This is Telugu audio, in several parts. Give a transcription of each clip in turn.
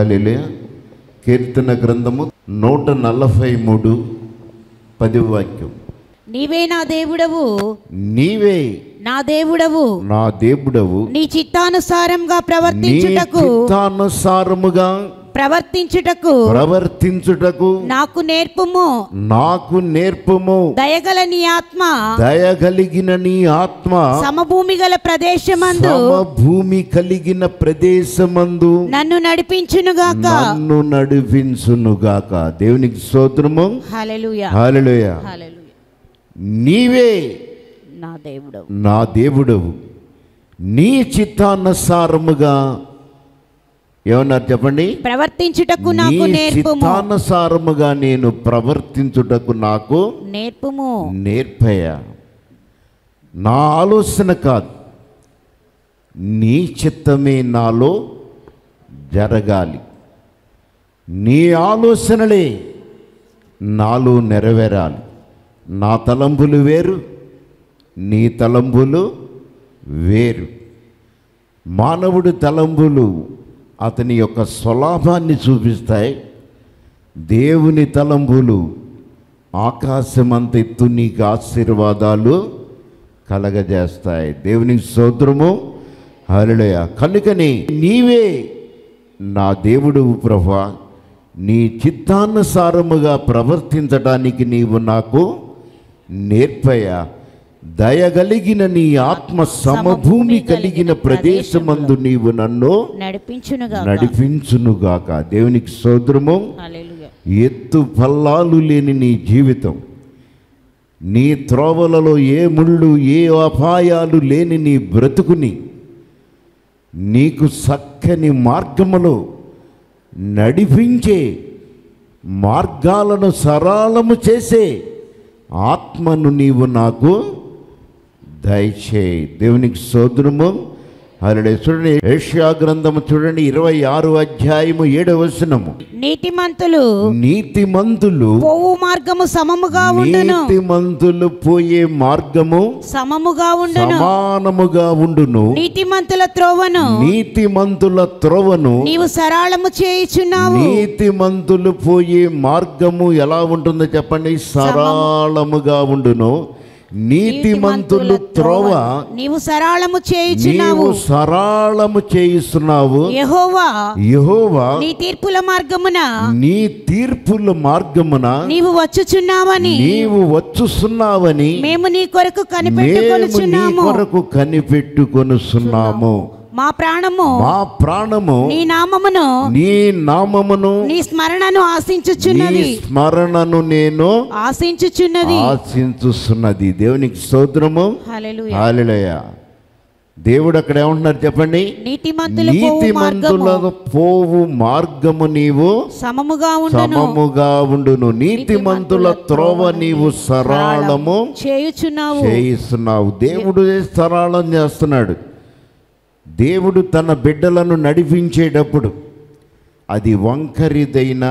హల్లెలూయా కీర్తన గ్రంథము నూట నలభై మూడు పది వాక్యం నీవే నా దేవుడవు నీవే నా దేవుడవు నా దేవుడవు నీ చిత్తానుసారంగా నీ ప్రవర్తించుటకు చిత్తానుసారముగా ప్రవర్తించుటకు ప్రవర్తించుటకు నాకు నేర్పుము నాకు నేర్పము దయగల నీ ఆత్మ దయగలిగిన నీ ఆత్మ సమభూమి గల ప్రదేశమందు భూమి కలిగిన ప్రదేశమందు నన్ను నడిపించునుగాక నన్ను నడిపించునుగాక దేవునికి స్తోత్రము హల్లెలూయా హల్లెలూయా హల్లెలూయా నీవే నా దేవుడవు నా దేవుడవు నీ చిత్తానుసారముగా ఏమన్నారు చెప్పండి ప్రవర్తించుటకు నీ నాకు నేర్పుము చిత్తానుసారముగా నేను ప్రవర్తించుటకు నాకు నేర్పుము నేర్పయ నా ఆలోచన కాదు నీ చిత్తమే నాలో జరగాలి నీ ఆలోచనలే నాలో నెరవేరాలి నా తలంపులు వేరు నీ తలంపులు వేరు మానవుడి తలంపులు అతని యొక్క స్వలాభాన్ని చూపిస్తాయి దేవుని తలంపులు ఆకాశమంత ఎత్తు నీకు ఆశీర్వాదాలు కలగజేస్తాయి దేవునికి స్తోత్రము హల్లెలూయా కనుకని నీవే నా దేవుడు ప్రభా నీ చిత్తానుసారముగా ప్రవర్తించడానికి నీవు నాకు నేర్పయా దయగలిగిన నీ ఆత్మ సమభూమి కలిగిన ప్రదేశమందు నీవు నన్ను నడిపించునుగాక నడిపించునుగాక దేవునికి సోదరము హల్లెలూయా ఎత్తు పల్లాలు లేని నీ జీవితం నీ త్రోవలలో ఏ ముళ్ళు ఏ అపాయాలు లేని నీ బ్రతుకుని నీకు చక్కని మార్గములో నడిపించే మార్గాలను సరళము చేసే ఆత్మను నీవు నాకు దయచేయి దేవునికి సోదరము అలడే చూడండి ఏషియా గ్రంథము చూడండి ఇరవై ఆరు అధ్యాయము ఏడవ వచనము నీతిమంతులు నీతిమంతులు పోవు మార్గము సమముగా ఉండును నీతిమంతులు పోయే మార్గము సమముగా ఉండును సమానముగా ఉండును నీతిమంతుల త్రోవను నీతిమంతుల త్రోవను నీవు సరళము చేయుచున్నావు నీతిమంతులు పోయే మార్గము ఎలా ఉంటుందో చెప్పండి సరళముగా ఉండును నీతిమంతులు త్రోవ నీవు సరళము చేయుచున్నావు నీవు సరళము చేయిస్తున్నావు యెహోవా యెహోవా నీ తీర్పుల మార్గమున నీ తీర్పుల మార్గమున నీవు వచ్చుచున్నావని నీవు వచ్చుస్తున్నావని మేము నీ కొరకు మేము నీ కనిపెట్టుకొనుచున్నాము కొరకు కనిపెట్టుకొనుచున్నాము మా ప్రాణము మా ప్రాణము నీ నామమును నీ నామమును నీ స్మరణను నీ ఆశించుచున్నది స్మరణను నేను ఆశించుచున్నది ఆశించుస్తున్నది దేవునికి స్తోత్రము హల్లెలూయా హాలెలూయ దేవుడు అక్కడ ఏమంటున్నారు చెప్పండి నీతిమంతుల పోవు మార్గము నీతిమంతుల పోవు మార్గము నీవు సమముగా ఉండును సమముగా ఉండును నీతిమంతుల త్రోవ నీవు సరళము చేయుచున్నావు చేయిస్తున్నావు దేవుడు సరళం చేస్తున్నాడు దేవుడు తన బిడ్డలను నడిపించేటప్పుడు అది వంకరిదైనా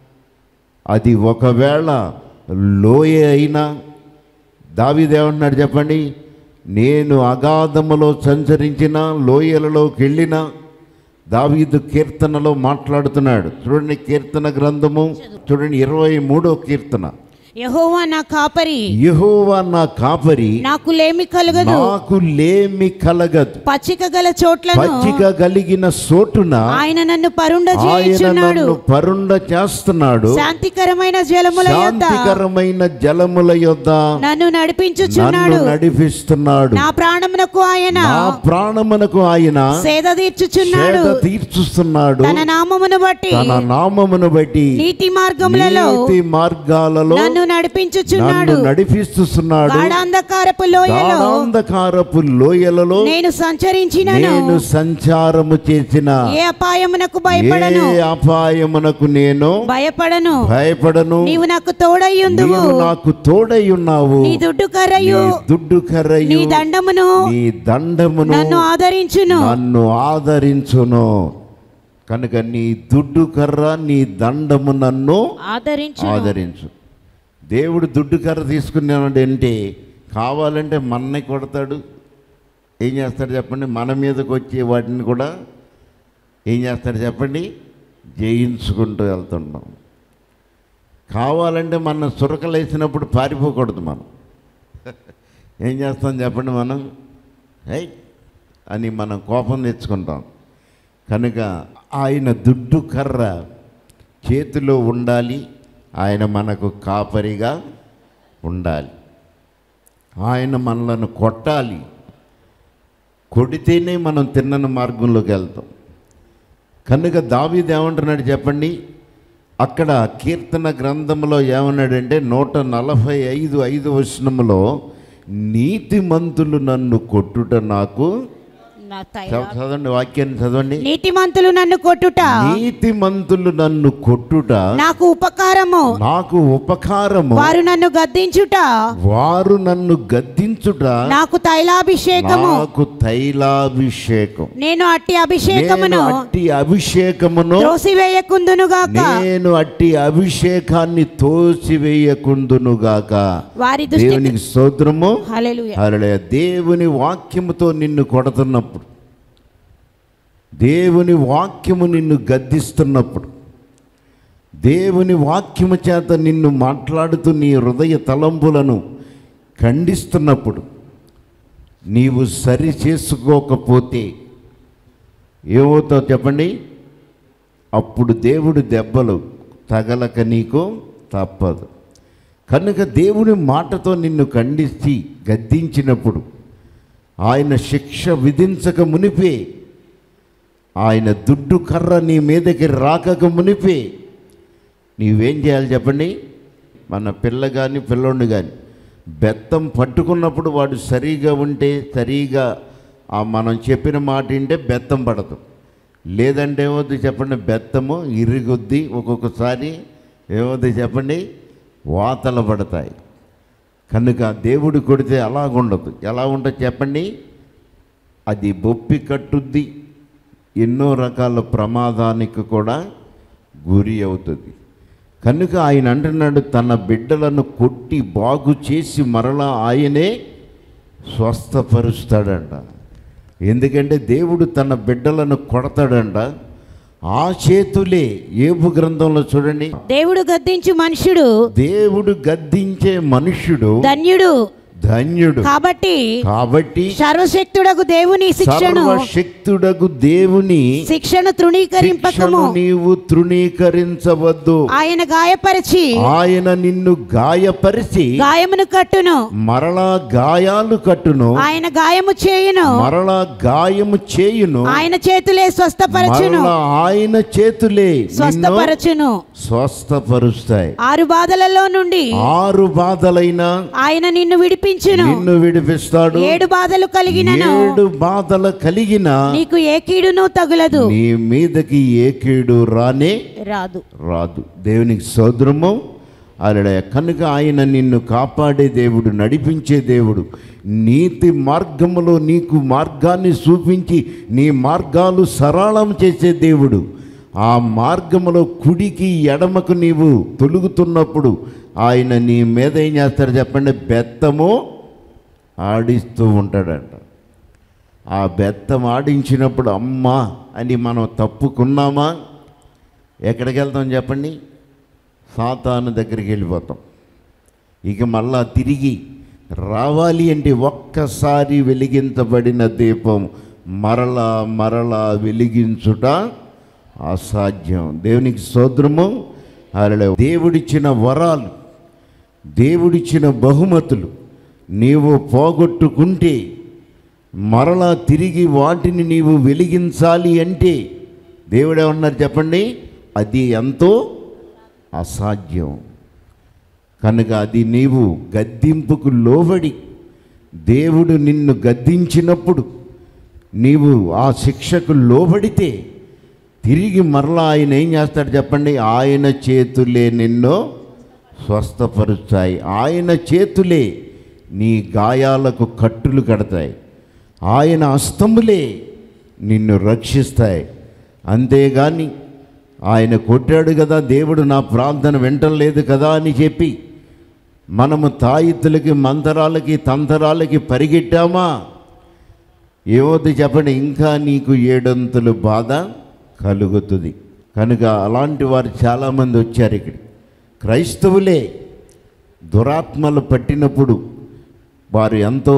అది ఒకవేళ లోయ అయినా దావిదేమన్నాడు చెప్పండి నేను అగాధములో సంచరించిన లోయలలోకి వెళ్ళిన దావీదు కీర్తనలో మాట్లాడుతున్నాడు చూడండి కీర్తన గ్రంథము చూడండి ఇరవై మూడో కీర్తన యెహోవా నా కాపరి యెహోవా నా కాపరి నాకు లేమి కలగదు నాకు లేమి కలగదు పచ్చిక గల చోట్లను పచ్చిక కలిగిన సోటున ఆయన నన్ను పరుండ ఆయన చేయుచున్నాడు నన్ను పరుండ చేస్తున్నాడు శాంతికరమైన జలముల యొద్ద శాంతికరమైన జలముల యొద్ద నన్ను నడిపించుచున్నాడు నన్ను నడిపిస్తున్నాడు నా ప్రాణమునకు ఆయన నా ప్రాణమునకు ఆయన సేద తీర్చుచున్నాడు సేద తీర్చుస్తున్నాడు తన నామమును బట్టి తన నామమును బట్టి నీతి మార్గములలో నీతి మార్గాలలో నన్ను నడిపించుచున్నాడు నన్ను నడిపిస్తున్నాడు గాఢాంధకారపు లోయలో గాఢాంధకారపు లోయలలో నేను సంచరించినను నేను సంచారము చేసిన ఏ అపాయమునకు భయపడను ఏ అపాయమునకు నేను భయపడను భయపడను నీవు నాకు తోడయ్యుందువు నీవు నాకు తోడై ఉన్నావు నీ దుడ్డు కర్రయు నీ దుడ్డు కర్రయు నీ దండమును నీ దండమును నన్ను ఆదరించును నన్ను ఆదరించును కనుక నీ దుడ్డు కర్ర నీ దండము నన్ను ఆదరించును ఆదరించు దేవుడు దుడ్డు కర్ర తీసుకున్నాడు అంటే కావాలంటే మన్నే కొడతాడు ఏం చేస్తాడు చెప్పండి మన మీదకి వచ్చే వాటిని కూడా ఏం చేస్తాడు చెప్పండి జయించుకుంటూ వెళ్తుంటాం కావాలంటే మన సురకలేసినప్పుడు పారిపోకూడదు మనం ఏం చేస్తాం చెప్పండి మనం హై అని మనం కోపం తెచ్చుకుంటాం కనుక ఆయన దుడ్డు కర్ర చేతిలో ఉండాలి ఆయన మనకు కాపరిగా ఉండాలి ఆయన మనలను కొట్టాలి కొడితేనే మనం తిన్నని మార్గంలోకి వెళ్తాం కనుక దావీదు ఏమంటున్నాడు చెప్పండి అక్కడ కీర్తన గ్రంథంలో ఏమన్నాడంటే నూట నలభై ఐదు ఐదు వచనములో నీతిమంతులు నన్ను కొట్టుట నాకు నా తైల చదవ- చదవండి వాక్యాన్ని చదవండి నీతిమంతులు నన్ను కొట్టుట నీతిమంతులు నన్ను కొట్టుట నాకు ఉపకారము నాకు ఉపకారము వారు నన్ను గద్దించుట వారు నన్ను గద్దించుట నాకు తైలాభిషేకము నాకు తైలాభిషేకం నేను అట్టి అభిషేకమును నేను అట్టి అభిషేకమును త్రోసివేయకుందునుగాక నేను అట్టి అభిషేకాన్ని తోసివేయకుందునుగాక వారి దృష్టి దేవునికి స్తోత్రము హల్లెలూయా హల్లెలూయా దేవుని వాక్యముతో నిన్ను కొడుతున్నప్పుడు దేవుని వాక్యము నిన్ను గద్దిస్తున్నప్పుడు దేవుని వాక్యము చేత నిన్ను మాట్లాడుతూ నీ హృదయ తలంపులను ఖండిస్తున్నప్పుడు నీవు సరి చేసుకోకపోతే ఏమవుతావు చెప్పండి అప్పుడు దేవుడు దెబ్బలు తగలక నీకు తప్పదు కనుక దేవుని మాటతో నిన్ను ఖండించి గద్దించినప్పుడు ఆయన శిక్ష విధించక మునిపే ఆయన దుడ్డు కర్ర నీ మీదకి రాకక మునిపే నీవేం చేయాలి చెప్పండి మన పిల్ల కానీ పిల్లోడిని కానీ బెత్తం పట్టుకున్నప్పుడు వాడు సరిగా ఉంటే సరిగా ఆ మనం చెప్పిన మాట వింటే బెత్తం పడదు లేదంటే ఏమవుద్ది చెప్పండి బెత్తము ఇరిగొద్ది ఒక్కొక్కసారి ఏమవుద్ది చెప్పండి వాతలు పడతాయి కనుక దేవుడు కొడితే అలాగుండదు ఎలా ఉంటుంది చెప్పండి అది బొప్పి కట్టుద్ది ఎన్నో రకాల ప్రమాదానికి కూడా గురి అవుతుంది కనుక ఆయన అంటున్నాడు తన బిడ్డలను కొట్టి బాగు చేసి మరలా ఆయనే స్వస్థపరుస్తాడంట ఎందుకంటే దేవుడు తన బిడ్డలను కొడతాడంట ఆ చేతులే ఏబు గ్రంథంలో చూడండి దేవుడు గద్దించు మనుషుడు దేవుడు గద్దించే మనుష్యుడు ధన్యుడు ధన్యుడు కాబట్టి కాబట్టి సర్వశక్తుడకు దేవుని శిక్షను సర్వశక్తుడగు దేవుని శిక్షను తృణీకరింపకము శిక్షను నీవు తృణీకరించవద్దు ఆయన గాయపరిచి ఆయన నిన్ను గాయపరిచి గాయమును కట్టును మరలా గాయాలు కట్టును ఆయన గాయము చేయును మరలా గాయము చేయును ఆయన చేతులే స్వస్థపరచును మరలా ఆయన చేతులే నిన్ను స్వస్థపరచును స్వస్థపరుస్తాయి ఆరు బాధలలో నుండి ఆరు బాధలైనా ఆయన నిన్ను విడిపించును నిన్ను విడిపిస్తాడు ఏడు బాధలు కలిగినను ఏడు బాధలు కలిగిన నీకు ఏ కీడును తగులదు నీ మీదకి ఏ కీడు రానే రాదు రాదు దేవునికి సోదరము అలడ కనుక ఆయన నిన్ను కాపాడే దేవుడు నడిపించే దేవుడు నీతి మార్గములో నీకు మార్గాన్ని చూపించి నీ మార్గాలు సరళం చేసే దేవుడు ఆ మార్గములో కుడికి ఎడమకు నీవు తొలుగుతున్నప్పుడు ఆయన నీ మీద ఏం చేస్తాడు చెప్పండి బెత్తము ఆడిస్తూ ఉంటాడంట ఆ బెత్తం ఆడించినప్పుడు అమ్మా అని మనం తప్పుకున్నామా ఎక్కడికి వెళ్తాం చెప్పండి సాతాను దగ్గరికి వెళ్ళిపోతాం ఇక మళ్ళా తిరిగి రావాలి అంటే ఒక్కసారి వెలిగించబడిన దీపం మరలా మరలా వెలిగించుట అసాధ్యం దేవునికి సోదరము అలా దేవుడిచ్చిన వరాలు దేవుడిచ్చిన బహుమతులు నీవు పోగొట్టుకుంటే మరలా తిరిగి వాటిని నీవు వెలిగించాలి అంటే దేవుడు ఏమన్నారు చెప్పండి అది ఎంతో అసాధ్యం కనుక అది నీవు గద్దింపుకు లోబడి దేవుడు నిన్ను గద్దించినప్పుడు నీవు ఆ శిక్షకు లోబడితే తిరిగి మరలా ఆయన ఏం చేస్తాడు చెప్పండి ఆయన చేతులే నిన్ను స్వస్థపరుస్తాయి ఆయన చేతులే నీ గాయాలకు కట్టులు కడతాయి ఆయన హస్తములే నిన్ను రక్షిస్తాయి అంతేగాని ఆయన కొట్టాడు కదా దేవుడు నా ప్రార్థన వింటలేదు కదా అని చెప్పి మనము తాయిత్తులకి మంతరాలకి తంతరాలకి పరిగెట్టామా ఏమవుతుంది చెప్పండి ఇంకా నీకు ఏడంతులు బాధ కలుగుతుంది కనుక అలాంటి వారు చాలామంది వచ్చారు ఇక్కడ క్రైస్తవులే దురాత్మలు పట్టినప్పుడు వారు ఎంతో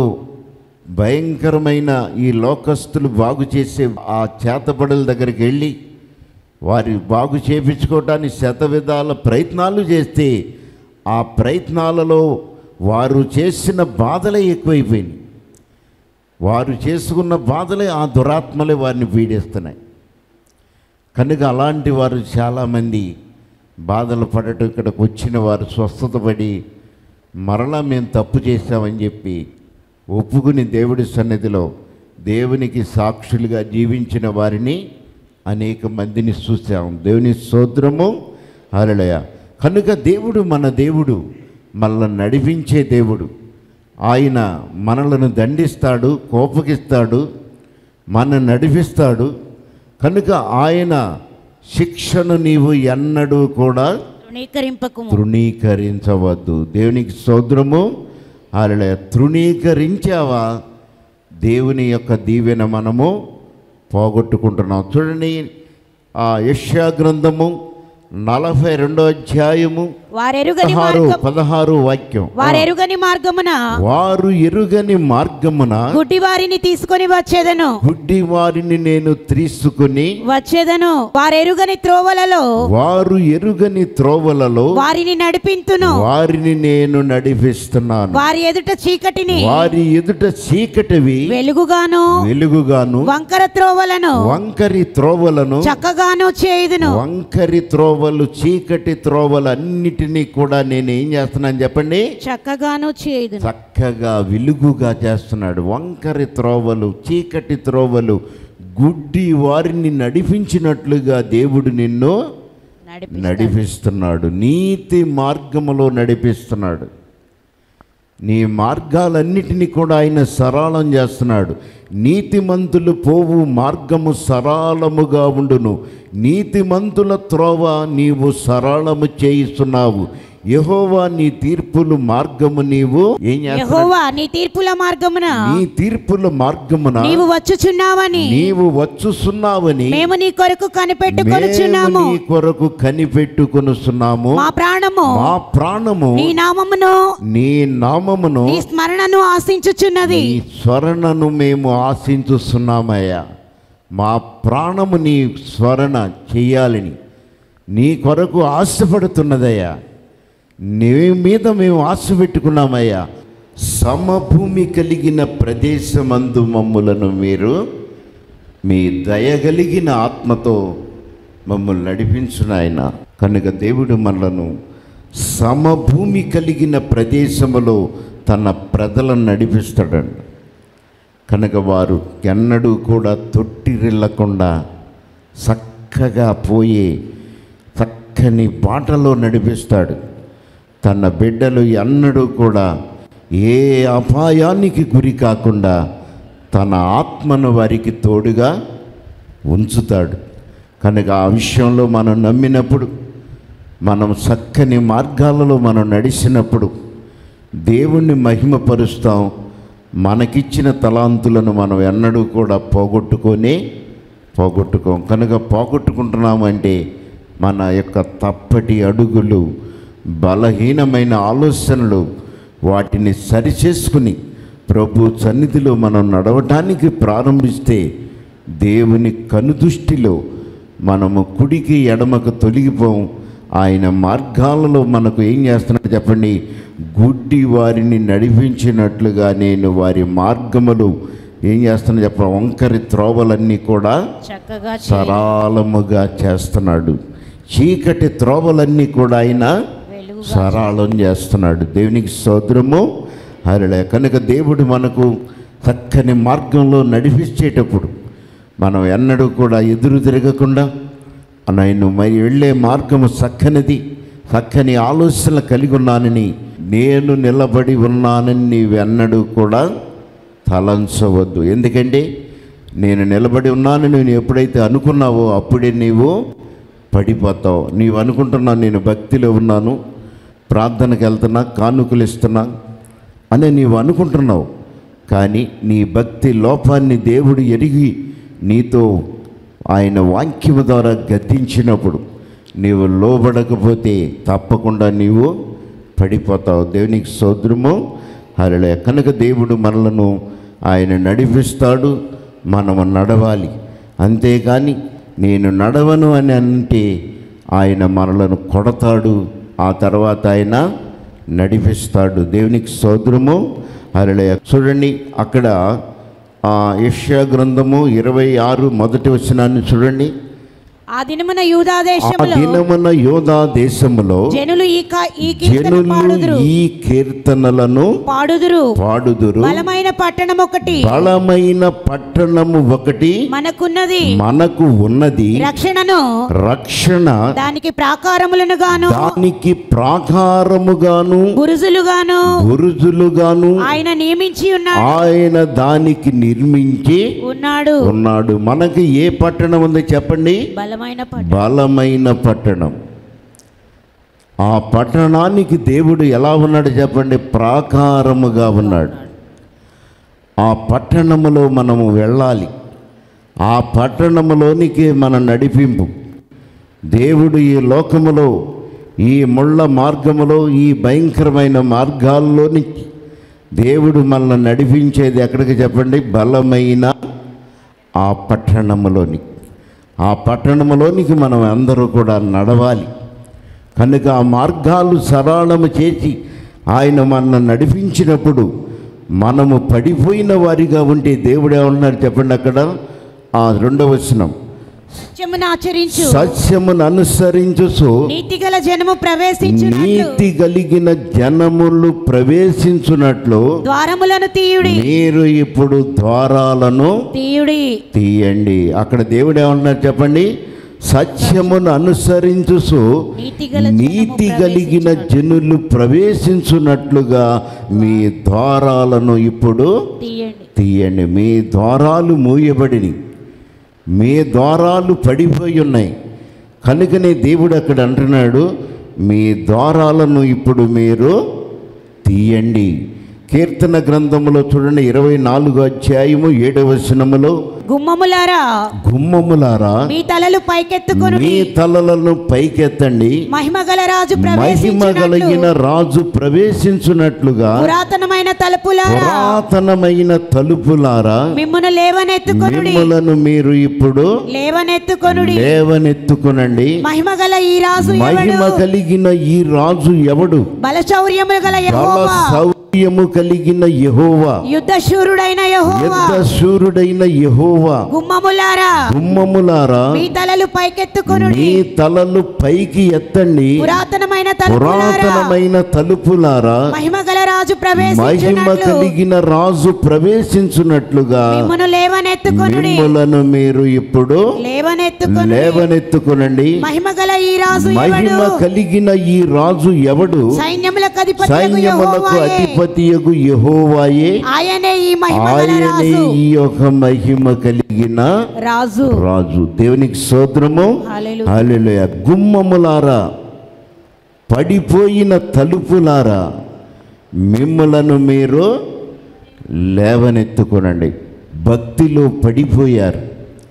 భయంకరమైన ఈ లోకస్తులు బాగు చేసే ఆ చేతబడుల దగ్గరికి వెళ్ళి వారి బాగు చేపించుకోవటానికి శతవిధాల ప్రయత్నాలు చేస్తే ఆ ప్రయత్నాలలో వారు చేసిన బాధలే ఎక్కువైపోయినాయి వారు చేసుకున్న బాధలే ఆ దురాత్మలే వారిని పీడిస్తున్నాయి కనుక అలాంటి వారు చాలామంది బాధలు పడటం ఇక్కడికి వచ్చిన వారు స్వస్థత పడి మరలా మేము తప్పు చేశామని చెప్పి ఒప్పుకుని దేవుడి సన్నిధిలో దేవునికి సాక్షులుగా జీవించిన వారిని అనేక మందిని చూసాం దేవుని స్తోత్రము హరళయ కనుక దేవుడు మన దేవుడు మనల్ని నడిపించే దేవుడు ఆయన మనలను దండిస్తాడు కోపగిస్తాడు మన నడిపిస్తాడు కనుక ఆయన శిక్షను నీవు ఎన్నడూ కూడా తృణీకరింపకుము తృణీకరించవద్దు దేవునికి సోదరము అలా తృణీకరించావా దేవుని యొక్క దీవెన మనము పోగొట్టుకుంటున్నాం చూడండి ఆ యష్యా గ్రంథము నలభై రెండో అధ్యాయము వారెరుగని పదహారు మార్గం పదహారు వాక్యం వారెరుగని మార్గమున వారు ఎరుగని మార్గమున గుడ్డి వారిని తీసుకొని వచ్చేదను గుడ్డి వారిని నేను తీసుకుని వచ్చేదను వారెరుగని త్రోవలలో వారు ఎరుగని త్రోవలలో వారిని నడిపింతును వారిని నేను నడిపిస్తున్నాను వారి ఎదుట చీకటిని వారి ఎదుట చీకటివి వెలుగుగాను వెలుగుగాను వంకర త్రోవలను వంకరి త్రోవలను చక్కగాను చేయుదును వంకరి త్రోవలు చీకటి త్రోవలు అన్నిటినీ కూడా నేను ఏం చేస్తున్నాను చెప్పండి చక్కగాను చేయుదును చక్కగా వెలుగుగా చేస్తున్నాడు వంకరి త్రోవలు చీకటి త్రోవలు గుడ్డి వారిని నడిపించినట్లుగా దేవుడు నిన్ను నడిపి నడిపిస్తున్నాడు నీతి మార్గములో నడిపిస్తున్నాడు నీ మార్గాలన్నిటినీ కూడా ఆయన సరళం చేస్తున్నాడు నీతిమంతులు పోవు మార్గము సరళముగా ఉండును నీతిమంతుల త్రోవ నీవు సరళము చేయిస్తున్నావు యహోవా నీ తీర్పులు మార్గము నీవు ఏం చేస్తున్నావు యెహోవా నీ తీర్పుల మార్గమున నీ తీర్పుల మార్గమున నీవు వచ్చుచున్నావని నీవు వచ్చుస్తున్నావని మేము నీ కొరకు మేము కనిపెట్టుకొనుచున్నాము నీ కొరకు కనిపెట్టుకొనుస్తున్నాము మా ప్రాణము మా ప్రాణము నీ నామమును నీ నామమును నీ స్మరణను ఆశించుచున్నది నీ స్మరణను మేము ఆశించుస్తున్నామయ్యా మా ప్రాణము నీ స్మరణ చెయ్యాలని నీ కొరకు ఆశపడుతున్నదయ్యా నీ మీద మేము ఆశ పెట్టుకున్నామయ్యా సమభూమి కలిగిన ప్రదేశమందు మమ్ములను మీరు మీ దయగలిగిన ఆత్మతో మమ్మల్ని నడిపించిన ఆయన కనుక దేవుడు మనలను సమభూమి కలిగిన ప్రదేశములో తన ప్రజలను నడిపిస్తాడండి కనుక వారు ఎన్నడూ కూడా తొట్టిరిల్లకుండా చక్కగా పోయే చక్కని బాటలో నడిపిస్తాడు తన బిడ్డలు ఎన్నడూ కూడా ఏ అపాయానికి గురి కాకుండా తన ఆత్మను వారికి తోడుగా ఉంచుతాడు కనుక ఆ విషయంలో మనం నమ్మినప్పుడు మనం చక్కని మార్గాలలో మనం నడిచినప్పుడు దేవుణ్ణి మహిమపరుస్తాం మనకిచ్చిన తలాంతులను మనం ఎన్నడూ కూడా పోగొట్టుకొని పోగొట్టుకోం కనుక పోగొట్టుకుంటున్నామంటే మన యొక్క తప్పటి అడుగులు బలహీనమైన ఆలోచనలు వాటిని సరిచేసుకుని ప్రభు సన్నిధిలో మనం నడవటానికి ప్రారంభిస్తే దేవుని కనుదృష్టిలో మనము కుడికి ఎడమకు తొలగిపోం ఆయన మార్గాలలో మనకు ఏం చేస్తున్నాడు చెప్పండి గుడ్డి వారిని నడిపించినట్లుగా నేను వారి మార్గములు ఏం చేస్తున్నా చెప్ప వంకరి త్రోవలన్నీ కూడా చక్కగా చేయి. సరళముగా చేస్తున్నాడు చీకటి త్రోవలన్నీ కూడా ఆయన వెలుగు సరళం చేస్తున్నాడు దేవునికి సోదరము హరిలే కనుక దేవుడు మనకు చక్కని మార్గంలో నడిపించేటప్పుడు మనం ఎన్నడూ కూడా ఎదురు తిరగకుండా నేను మరి వెళ్ళే మార్గము చక్కనిది చక్కని ఆలోచనలు కలిగి ఉన్నానని నేను నిలబడి ఉన్నానని నీవెన్నడూ కూడా తలంచవద్దు ఎందుకంటే నేను నిలబడి ఉన్నాను నేను ఎప్పుడైతే అనుకున్నావో అప్పుడే నీవు పడిపోతావు నీవు అనుకుంటున్నావు నేను భక్తిలో ఉన్నాను ప్రార్థనకు వెళ్తున్నా కానుకలు ఇస్తున్నా అని నీవు అనుకుంటున్నావు కానీ నీ భక్తి లోపాన్ని దేవుడు ఎరిగి నీతో ఆయన వాక్యము ద్వారా గద్దించినప్పుడు నీవు లోబడకపోతే తప్పకుండా నీవు పడిపోతావు దేవునికి సోదరము హరలే కనుక దేవుడు మనలను ఆయన నడిపిస్తాడు మనము నడవాలి అంతేకాని నేను నడవను అని అంటే ఆయన మనలను కొడతాడు ఆ తర్వాత ఆయన నడిపిస్తాడు దేవునికి సోదరము హరలే చూడండి అక్కడ ఆ యెషయా గ్రంథము ఇరవై ఆరు మొదటి వచనాన్ని చూడండి ఆ దినమున యూదా ఆ దేశములో దినమున యోధా దేశములో జనులు ఈ కా- ఈ కీర్తన జనులు పాడుదురు ఈ కీర్తనలను పాడుదురు పాడుదురు బలమైన పట్టణం ఒకటి బలమైన పట్టణము ఒకటి మనకున్నది మనకు ఉన్నది రక్షణను రక్షణ దానికి ప్రాకారములను గాను దానికి ప్రాకారముగాను బురుజులుగాను బురుజులుగాను ఆయన నియమించి ఉన్నాడు ఆయన దానికి నిర్మించి ఉన్నాడు ఉన్నాడు మనకి ఏ పట్టణం ఉంది చెప్పండి బలమైన పట్టణం బలమైన పట్టణం ఆ పట్టణానికి దేవుడు ఎలా ఉన్నాడు చెప్పండి ప్రాకారముగా ఉన్నాడు ఆ పట్టణములో మనము వెళ్ళాలి ఆ పట్టణములోనికి మన నడిపింపు దేవుడు ఈ లోకములో ఈ ముళ్ళ మార్గములో ఈ భయంకరమైన మార్గాల్లోని దేవుడు మనల్ని నడిపించేది ఎక్కడికి చెప్పండి బలమైన ఆ పట్టణములోని ఆ పట్టణములోనికి మనం అందరూ కూడా నడవాలి కనుక ఆ మార్గాలు సరళము చేసి ఆయన మనల్ని నడిపించినప్పుడు మనము పడిపోయిన వారిగా ఉంటే దేవుడు ఏమన్నాడు చెప్పండి అక్కడ ఆ రెండవ వచనం సత్యమును ఆచరించు సత్యమును అనుసరించుసు నీతిగల జనము ప్రవేశించున్నట్లు నీతి కలిగిన జనములు ప్రవేశించున్నట్లు ద్వారములను తీయుడి మీరు ఇప్పుడు ద్వారాలను తీయుడి తీయండి అక్కడ దేవుడు ఏమంటున్నారు చెప్పండి సత్యమును అనుసరించుసు నీతిగల జనము నీతి కలిగిన ప్రవేశించున్నట్లు. జనులు ప్రవేశించున్నట్లుగా మీ ద్వారాలను ఇప్పుడు తీయండి తీయండి మీ ద్వారాలు మూయబడిని మీ ద్వారాలు పడిపోయి ఉన్నాయి కనుకనే దేవుడు అక్కడ అంటున్నాడు మీ ద్వారాలను ఇప్పుడు మీరు తీయండి కీర్తన గ్రంథములో చూడండి ఇరవై నాలుగు అధ్యాయము ఏడవ వచనములో గుమ్మములారా గుమ్మములారా మీ తలలు పైకెత్తుకొని మీ తలలను పైకెత్తండి మహిమగల రాజు మహిమ ప్రవేశించినట్లు కలిగిన రాజు ప్రవేశించున్నట్లుగా పురాతనమైన తలుపులారా పురాతనమైన తలుపులారా మిమ్మును లేవనెత్తుకొనుడి మిమ్మలను మీరు ఇప్పుడు లేవనెత్తుకొనుడి లేవనెత్తుకునండి మహిమగల ఈ రాజు మహిమ ఎవడు కలిగిన ఈ రాజు ఎవడు బలశౌర్యములు గల బల యెహోవా సౌర్యము కలిగిన యెహోవా యుద్ధ శూరుడైన యెహోవా యుద్ధ శూరుడైన యెహోవా గుమ్మములారా గుమ్మములారా మీ తలలు పైకెత్తుకొనుడి మీ తలలు పైకి ఎత్తండి పురాతనమైన తలుపులారా పురాతనమైన తలుపులారా మహిమగల రాజు మహిమ ప్రవేశించినట్లు కలిగిన రాజు ప్రవేశించున్నట్లుగా మిమ్మును లేవనెత్తుకొనుడి మిమ్మలను మీరు ఇప్పుడు లేవనెత్తుకొనుడి లేవనెత్తుకునండి మహిమగల ఈ రాజు మహిమ ఎవడు కలిగిన ఈ రాజు ఎవడు సైన్యములకు అధిపతి సైన్యములకు అధిపతియగు యెహోవాయే ఆయనే ఈ మహిమగల ఆయనే రాజు ఈ యొక్క మహిమ కలిగిన రాజు రాజు దేవునికి స్తోత్రము హల్లెలూయా. హల్లెలూయా గుమ్మములారా పడిపోయిన తలుపులారా మిమ్మలను మీరు లేవనెత్తుకునండి భక్తిలో పడిపోయారు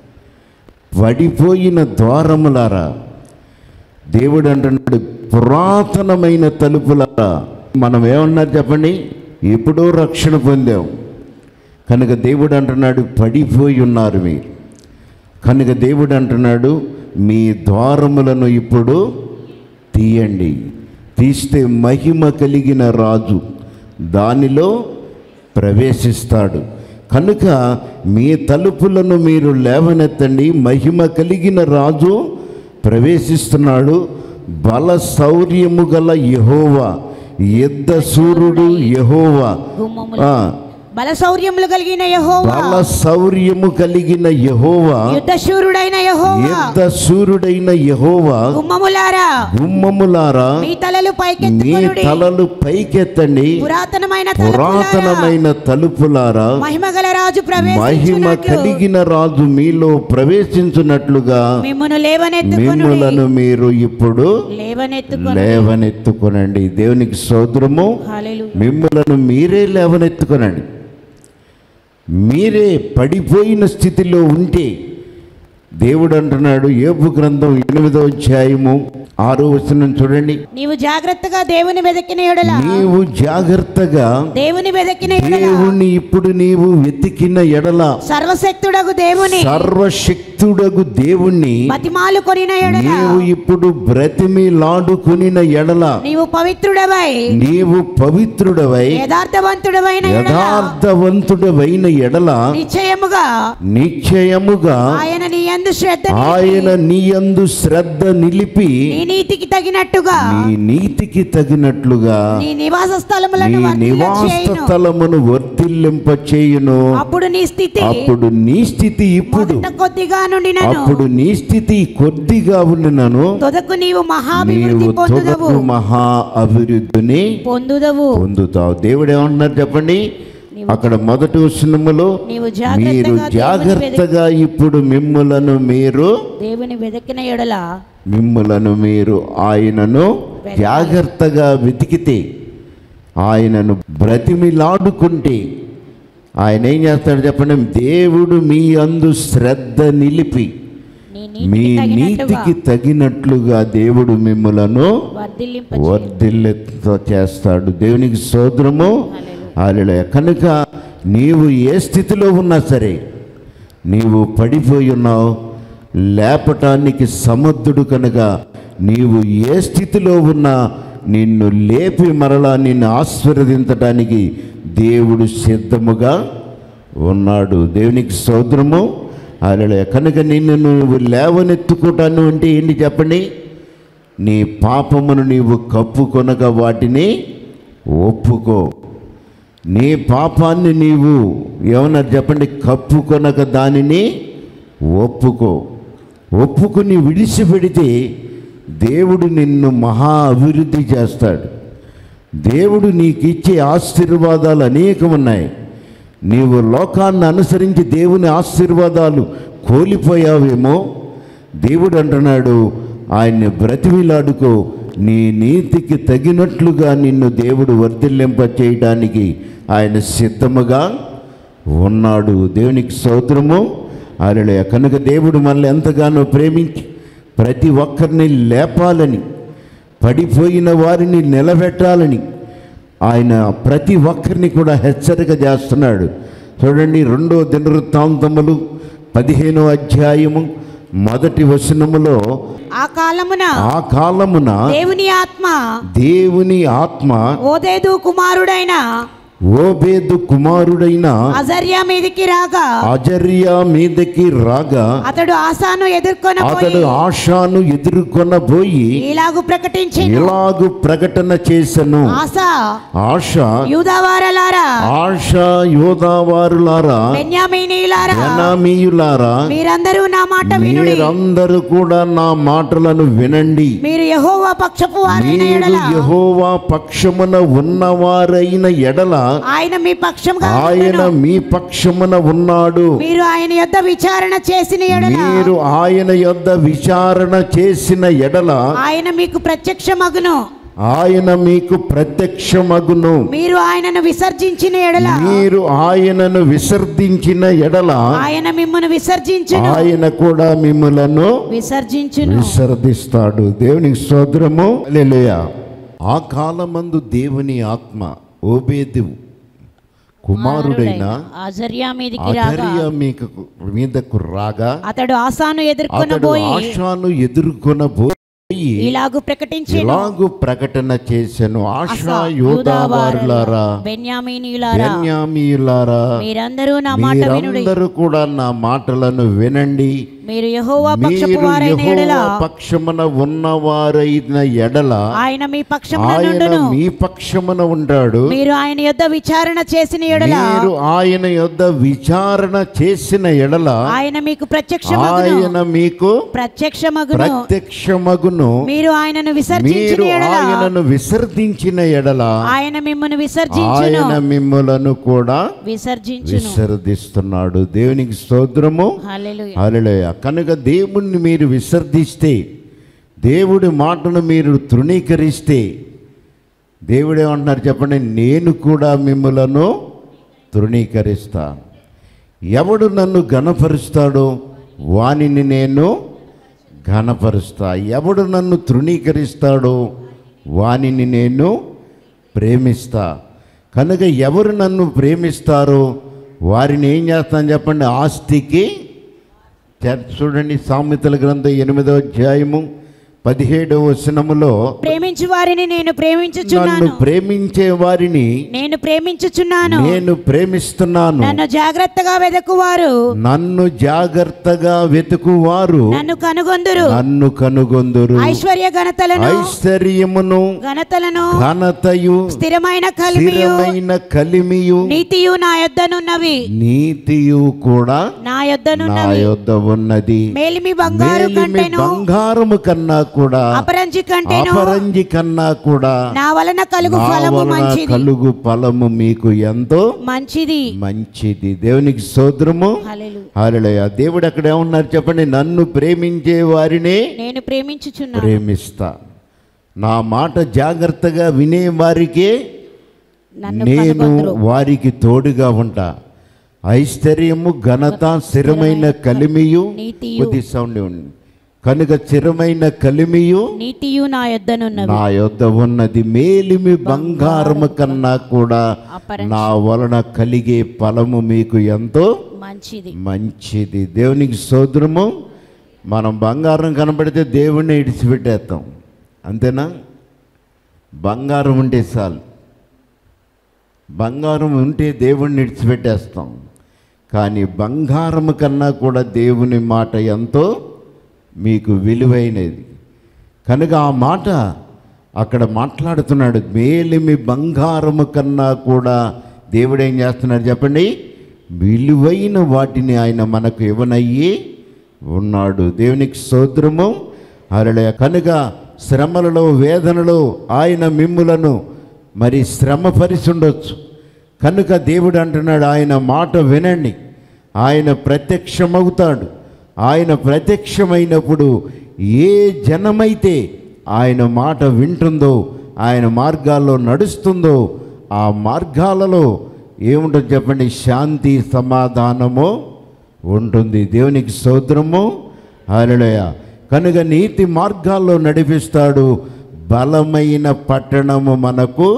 పడిపోయిన ద్వారములారా దేవుడు అంటున్నాడు పురాతనమైన తలుపులారా మనం ఏమన్నారు చెప్పండి ఎప్పుడో రక్షణ పొందాం కనుక దేవుడు అంటున్నాడు పడిపోయి ఉన్నారు మీరు కనుక దేవుడు అంటున్నాడు మీ ద్వారములను ఇప్పుడు తీయండి తీస్తే మహిమ కలిగిన రాజు దానిలో ప్రవేశిస్తాడు కనుక మీ తలుపులను మీరు లేవనెత్తండి మహిమ కలిగిన రాజు ప్రవేశిస్తున్నాడు బల శౌర్యము గల యహోవా యుద్ధ సూర్యుడు యహోవా గుమ్మములు ఆ, బలశౌర్యములు కలిగిన యెహోవా బల శౌర్యము కలిగిన యహోవా యుద్ధ శూరుడైన యెహోవా యుద్ధ సూర్యుడైన యహోవా గుమ్మములారా గుమ్మములారా మీ తలలు మీ పైకెత్తుకొనుడి తలలు పైకెత్తండి పురాతనమైన తలుపులారా పురాతనమైన తలుపులారా మహిమగల రాజు మహిమ ప్రవేశించున్నట్లు కలిగిన రాజు మీలో ప్రవేశించున్నట్లుగా మిమ్మును లేవనెత్తుకొనుడి మిమ్మలను మీరు ఇప్పుడు లేవనెత్తుకొనుడి లేవనెత్తుకొనండి దేవునికి సోదరము హల్లెలూయా మిమ్మలను మీరే లేవనెత్తుకొనండి మీరే పడిపోయిన స్థితిలో ఉంటే దేవుడు అంటున్నాడు ఏబు గ్రంథం ఎనిమిదో అధ్యాయము ఆరో వచనం చూడండి నీవు జాగ్రత్తగా దేవుని వెదకిన ఎడల నీవు జాగ్రత్తగా దేవుని వెదకిన ఎడల దేవుణ్ణి ఇప్పుడు నీవు వెతికిన ఎడల సర్వశక్తుడగు దేవుని సర్వశక్తుడగు దేవుణ్ణి బతిమాలు కొనిన ఎడల నీవు ఇప్పుడు బ్రతిమిలాడుకునిన ఎడల నీవు పవిత్రుడవై నీవు పవిత్రుడవై యథార్థవంతుడవైన ఎడల యథార్థవంతుడవైన ఎడల నిశ్చయముగా నిశ్చయముగా ఆయన నీ యందు శ్రద్ధ నిలిపి, ఆయన నీయందు శ్రద్ధ నిలిపి నీ నీతికి తగినట్టుగా నీ నీతికి తగినట్లుగా నీ నివాస నీ స్థలములను వర్ధిల్ల నివాస చేయును. స్థలమును వర్ధిల్లింప చేయును అప్పుడు నీ స్థితి అప్పుడు నీ స్థితి ఇప్పుడు మొదట కొద్దిగా నుండినను అప్పుడు నీ స్థితి కొద్దిగా ఉండినను తొదకు నీవు మహాభివృద్ధి నీవు పొందుదవు తొదకు మహా అభివృద్ధిని పొందుదవు పొందుతావు దేవుడు ఏమంటున్నారు చెప్పండి అక్కడ మొదటి వచనములో నీవు మీరు జాగ్రత్తగా దేవుని జాగ్రత్తగా ఇప్పుడు మిమ్ములను మీరు దేవుని వెదకిన ఎడల మిమ్ములను మీరు ఆయనను జాగ్రత్తగా వెతికితే ఆయనను బ్రతిమిలాడుకుంటే ఆయన ఏం చేస్తాడు చెప్పండి దేవుడు మీ అందు శ్రద్ధ నిలిపి నీ మీ నీతికి నీతికి తగినట్టుగా తగినట్లుగా దేవుడు మిమ్మలను వర్ధిల్లింప వర్ధిల్లెతో చేస్తాడు దేవునికి సోదరము అలెలుయ కనుక నీవు ఏ స్థితిలో ఉన్నా సరే నీవు పడిపోయి ఉన్నావు లేపటానికి సమర్థుడు కనుక నీవు ఏ స్థితిలో ఉన్నా నిన్ను లేపి మరలా నిన్ను ఆశీర్వదించటానికి దేవుడు సిద్ధముగా ఉన్నాడు దేవునికి సోదరము అలెలుయ కనుక నిన్ను నువ్వు లేవనెత్తుకోవటాన్ని అంటే ఏంటి చెప్పండి నీ పాపమును నీవు కప్పుకొనక వాటిని ఒప్పుకో నీ పాపాన్ని నీవు ఏమన్నారు చెప్పండి కప్పుకొనక దానిని ఒప్పుకో ఒప్పుకుని విడిచిపెడితే దేవుడు నిన్ను మహా అభివృద్ధి చేస్తాడు దేవుడు నీకు ఇచ్చే ఆశీర్వాదాలు అనేకం ఉన్నాయి నీవు లోకాన్ని అనుసరించి దేవుని ఆశీర్వాదాలు కోల్పోయావేమో దేవుడు అంటున్నాడు ఆయన్ని బ్రతిమిలాడుకో నీ నీతికి తగినట్లుగా నిన్ను దేవుడు వర్ధిల్లింప చేయడానికి ఆయన సిద్ధముగా ఉన్నాడు దేవునికి సోదరము అలలే కనుక దేవుడు మనల్ని ఎంతగానో ప్రేమించి ప్రతి ఒక్కరిని లేపాలని పడిపోయిన వారిని నిలబెట్టాలని ఆయన ప్రతి ఒక్కరిని కూడా హెచ్చరిక చేస్తున్నాడు చూడండి రెండో దినవృత్తాంతములు పదిహేనో అధ్యాయము మొదటి వచనములో ఆ కాలమున ఆ కాలమున దేవుని ఆత్మ దేవుని ఆత్మ ఓదేదు కుమారుడైన ఓబేదు కుమారుడైన అజర్యా మీదికి రాగా అజర్యా మీదకి రాగా అతడు ఆశాను ఎదుర్కొని అతడు ఆశాను ఎదుర్కొనబోయి ఇలాగు ప్రకటించి ఇలాగు ప్రకటన చేసెను ఆశ ఆశ యూదావారలారా ఆశ యోధావారులారా బెన్యామీనీయులారా జనామీయులారా మీరందరూ నా మాట వినుడి మీరందరూ కూడా నా మాటలను వినండి మీరు యెహోవా పక్షపు వారైన మీరు ఎడల యెహోవా పక్షమున ఉన్నవారైన ఎడల ఆయన మీ పక్షంగా ఆయన ఉండును. మీ పక్షమున ఉన్నాడు మీరు ఆయన యొద్ద విచారణ చేసిన ఎడల మీరు ఆయన యొద్ద విచారణ చేసిన ఎడల ఆయన మీకు ప్రత్యక్షమగును ఆయన మీకు ప్రత్యక్షమగును మీరు ఆయనను విసర్జించిన ఎడల మీరు ఆయనను విసర్జించిన ఎడల ఆయన మిమ్మల్ని విసర్జించును ఆయన కూడా మిమ్మలను విసర్జించును విసర్జిస్తాడు దేవునికి స్తోత్రము హల్లెలూయా ఆ కాలమందు దేవుని ఆత్మ ఓబేదు కుమారుడైన అజర్యా మీదికి రాగా అధర్య మీకు మీదకు రాగా అతడు ఆశాను ఎదుర్కొని అతడు పోయి ఆశాను ఎదుర్కొనబోయి ఇలాగు ప్రకటించి ఇలాగు ప్రకటన చేసెను ఆశా యోధావారులారా బెన్యామీనీయులారా బెన్యామీయులారా మీరందరూ నా మాట వినుడి మీరందరూ కూడా నా మాటలను వినండి మీరు యెహోవా పక్షపు మీరు వారైన ఎడల యెహోవా పక్షమున ఉన్నవారైన ఎడల ఆయన మీ పక్షమున ఆయన నుండును మీ పక్షమున ఉంటాడు మీరు ఆయన యొద్ద విచారణ చేసిన ఎడల మీరు ఆయన యొద్ద విచారణ చేసిన ఎడల ఆయన మీకు ప్రత్యక్షమగును ఆయన మీకు ప్రత్యక్షమగును ప్రత్యక్షమగును మీరు ఆయనను విసర్జించిన మీరు ఎడల ఆయనను విసర్జించిన ఎడల ఆయన మిమ్మల్ని విసర్జించును ఆయన మిమ్మలను కూడా విసర్జించును విసర్జిస్తున్నాడు దేవునికి స్తోత్రము హల్లెలూయా హల్లెలూయా కనుక దేవుణ్ణి మీరు విసర్జిస్తే దేవుడి మాటను మీరు తృణీకరిస్తే దేవుడు ఏమంటున్నారు చెప్పండి నేను కూడా మిమ్మలను తృణీకరిస్తా ఎవడు నన్ను గణపరుస్తాడో వానిని నేను ఘనపరుస్తా ఎవడు నన్ను తృణీకరిస్తాడో వానిని నేను ప్రేమిస్తా కనుక ఎవరు నన్ను ప్రేమిస్తారో వారిని ఏం చేస్తాను చెప్పండి ఆస్తికి చ- చూడండి సామెతల గ్రంథం ఎనిమిదో అధ్యాయము పదిహేడవ వచనములో ప్రేమించు వారిని నేను నన్ను ప్రేమించుచున్నాను ప్రేమించే వారిని నేను ప్రేమించుచున్నాను నేను ప్రేమిస్తున్నాను నన్ను జాగ్రత్తగా వెదకువారు నన్ను జాగ్రత్తగా వెతుకువారు నన్ను కనుగొందురు నన్ను కనుగొందురు ఐశ్వర్య ఘనతలను ఐశ్వర్యమును ఘనతలను ఘనతయు స్థిరమైన కలిమియు స్థిరమైన కలిమియు నీతియు నా యొద్దనున్నవి నీతియు కూడా నా నా యొద్దనున్నవి యొద్ద ఉన్నది మేలిమి బంగారు మేలిమి కంటెను బంగారము కన్నా కూడా అపరంజి కంటేను అపరంజి కన్నా కూడా నా వలన కలుగు నా ఫలము వలన మంచిది కలుగు ఫలము మీకు ఎంతో మంచిది మంచిది దేవునికి సోదరము హల్లెలూయా. హల్లెలూయా దేవుడు అక్కడ ఏమన్నారు చెప్పండి నన్ను ప్రేమించే వారిని నేను ప్రేమించుచున్నాను ప్రేమిస్తా నా మాట జాగ్రత్తగా వినే వారికే నన్ను నేను కనుగొందురు వారికి తోడుగా ఉంటా ఐశ్వర్యము ఘనత స్థిరమైన కలిమియు నీతియు. కొద్ది సౌండ్ ఉంది కనుక స్థిరమైన కలిమియు నీతియు నా యొద్దనున్నవి నా యొద్ద ఉన్నది మేలిమి బంగారము కన్నా కూడా అపరంజి నా వలన కలిగే ఫలము మీకు ఎంతో మంచిది మంచిది దేవునికి సోదరము మనం బంగారం కనబడితే దేవుణ్ణి ఇడిచిపెట్టేస్తాం అంతేనా బంగారం ఉంటే చాలు బంగారం ఉంటే దేవుణ్ణి ఇడిచిపెట్టేస్తాం కానీ బంగారం కన్నా కూడా దేవుని మాట ఎంతో మీకు విలువైనది కనుక ఆ మాట అక్కడ మాట్లాడుతున్నాడు మేలిమి బంగారము కన్నా కూడా దేవుడు ఏం చేస్తున్నాడు చెప్పండి విలువైన వాటిని ఆయన మనకు ఇవ్వనయ్యి ఉన్నాడు దేవునికి సోదరము అరళ కనుక శ్రమలలో వేదనలో ఆయన మిమ్ములను మరి శ్రమ ఉండొచ్చు కనుక దేవుడు అంటున్నాడు ఆయన మాట వినండి ఆయన ప్రత్యక్షమవుతాడు ఆయన ప్రత్యక్షమైనప్పుడు ఏ జనమైతే ఆయన మాట వింటుందో ఆయన మార్గాల్లో నడుస్తుందో ఆ మార్గాలలో ఏముంటుంది చెప్పండి శాంతి సమాధానము ఉంటుంది దేవునికి సోదరము హల్లెలూయా కనుక నీతి మార్గాల్లో నడిపిస్తాడు బలమైన పట్టణము మనకు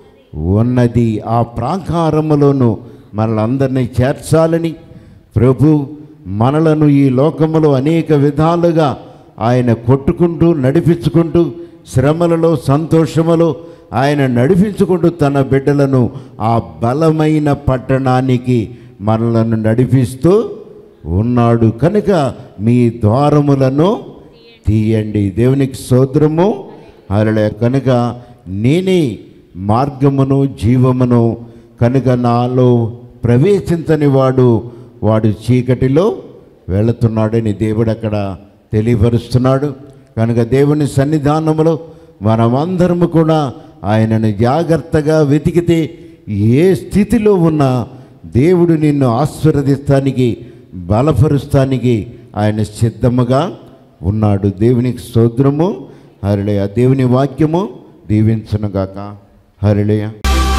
ఉన్నది ఆ ప్రాకారములోను మనలందరినీ చేర్చాలని ప్రభు మనలను ఈ లోకములో అనేక విధాలుగా ఆయన కొట్టుకుంటూ నడిపించుకుంటూ శ్రమలలో సంతోషములో ఆయన నడిపించుకుంటూ తన బిడ్డలను ఆ బలమైన పట్టణానికి మనలను నడిపిస్తూ ఉన్నాడు కనుక మీ ద్వారములను తీయండి దేవునికి సోదరము అరలే కనుక నేనే మార్గమును జీవమును కనుక నాలో ప్రవేశించని వాడు వాడు చీకటిలో వెళుతున్నాడని దేవుడు అక్కడ తెలియపరుస్తున్నాడు కనుక దేవుని సన్నిధానములో మనమందరము కూడా ఆయనను జాగ్రత్తగా వెతికితే ఏ స్థితిలో ఉన్నా దేవుడు నిన్ను ఆశీర్వదిస్తానికి బలపరుస్తానికి ఆయన సిద్ధముగా ఉన్నాడు దేవునికి స్తోత్రము హరిళయ దేవుని వాక్యము దీవించునుగాక హరిళయ